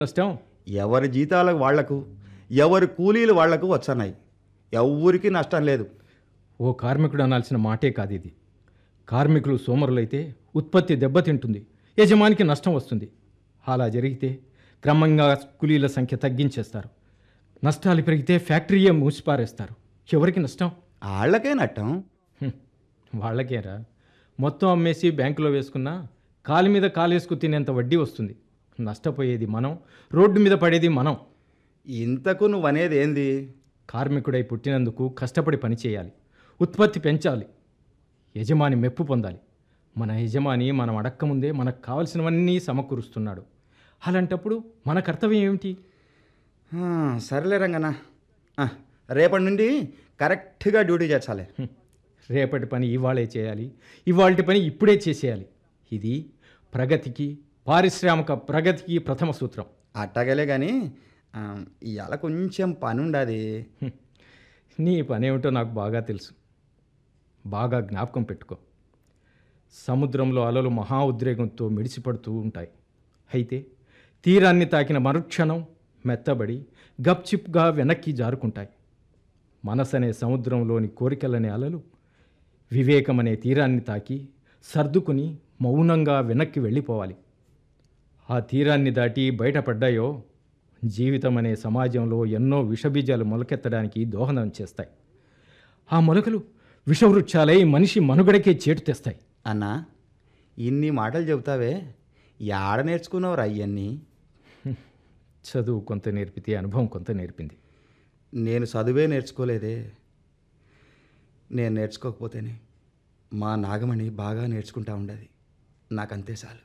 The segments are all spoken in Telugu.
నష్టం ఎవరి జీతాలకు వాళ్లకు ఎవరి కూలీలు వాళ్లకు వచ్చన్నాయి ఎవ్వరికి నష్టం లేదు ఓ కార్మికుడు అనాల్సిన మాటే కాదు ఇది కార్మికులు సోమరులైతే ఉత్పత్తి దెబ్బతింటుంది యజమానికి నష్టం వస్తుంది అలా జరిగితే క్రమంగా కూలీల సంఖ్య తగ్గించేస్తారు నష్టాలు పెరిగితే ఫ్యాక్టరీయే మూసిపారేస్తారు ఎవరికి నష్టం వాళ్ళకే నట్టం హ్మ్, వాళ్ళకేరా మొత్తం అమ్మేసి బ్యాంకులో వేసుకున్నా కాలు మీద కాలేసుకు తినేంత వడ్డీ వస్తుంది నష్టపోయేది మనం రోడ్డు మీద పడేది మనం ఇంతకు నువ్వనేది ఏంది కార్మికుడై పుట్టినందుకు కష్టపడి పనిచేయాలి ఉత్పత్తి పెంచాలి యజమాని మెప్పు పొందాలి మన యజమాని మనం అడక్కముందే మనకు కావలసినవన్నీ సమకూరుస్తున్నాడు అలాంటప్పుడు మన కర్తవ్యం ఏమిటి ఆ, సరేలే రంగన్న ఆ, రేపటి నుండి కరెక్ట్గా డ్యూటీ చేర్చాలి హ్మ్. రేపటి పని ఇవాళే చేయాలి ఇవాళటి పని ఇప్పుడే చేసేయాలి ఇది ప్రగతికి పారిశ్రామిక ప్రగతికి ప్రథమ సూత్రం అట్టాగలే కానీ ఇవాళ కొంచెం పని ఉండాది హ్మ్. నీ పనేమిటో నాకు బాగా తెలుసు బాగా జ్ఞాపకం పెట్టుకో సముద్రంలో అలలు మహా ఉద్రేకంతో మిడిసిపడుతూ ఉంటాయి అయితే తీరాన్ని తాకిన మరుక్షణం మెత్తబడి గప్చిప్గా వెనక్కి జారుకుంటాయి మనసనే సముద్రంలోని కోరికలనే అలలు వివేకమనే తీరాన్ని తాకి సర్దుకుని మౌనంగా వెనక్కి వెళ్ళిపోవాలి ఆ తీరాన్ని దాటి బయటపడ్డాయో జీవితం అనే సమాజంలో ఎన్నో విషబీజాలు మొలకెత్తడానికి దోహదం చేస్తాయి ఆ మొలకలు విషవృక్షాలై మనిషి మనుగడకే చేటు తెస్తాయి అన్నా ఇన్ని మాటలు చెబుతావే యాడ నేర్చుకున్నావురా అవన్నీ చదువు కొంత నేర్పితే అనుభవం కొంత నేర్పింది నేను చదువే నేర్చుకోలేదే నేను నేర్చుకోకపోతేనే మా నాగమణి బాగా నేర్చుకుంటా ఉండేది నాకంతే చాలు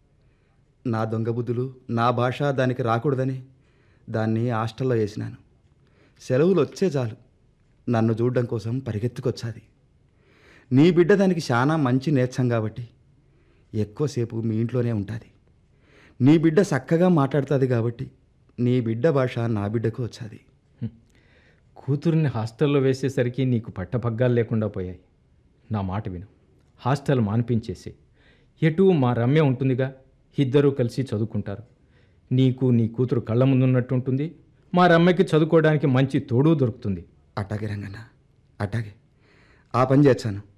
నా దొంగ బుద్ధులు నా భాష దానికి రాకూడదని దాన్ని హాస్టల్లో వేసినాను సెలవులు వచ్చే చాలు నన్ను చూడడం కోసం పరిగెత్తుకొచ్చాది నీ బిడ్డ దానికి చాలా మంచి నేర్చం కాబట్టి ఎక్కువసేపు మీ ఇంట్లోనే ఉంటుంది నీ బిడ్డ చక్కగా మాట్లాడుతుంది కాబట్టి నీ బిడ్డ భాష నా బిడ్డకు వచ్చాది కూతుర్ని హాస్టల్లో వేసేసరికి నీకు పట్టపగ్గాలు లేకుండా పోయాయి నా మాట విను హాస్టల్ మాన్పించేసి ఎటు మా రమ్య ఉంటుందిగా ఇద్దరూ కలిసి చదువుకుంటారు నీకు నీ కూతురు కళ్ళ ముందున్నట్టు ఉంటుంది మా రమ్యకి చదువుకోవడానికి మంచి తోడు దొరుకుతుంది అట్టాగే రంగన్న అట్టాగే ఆ పని చేస్తాను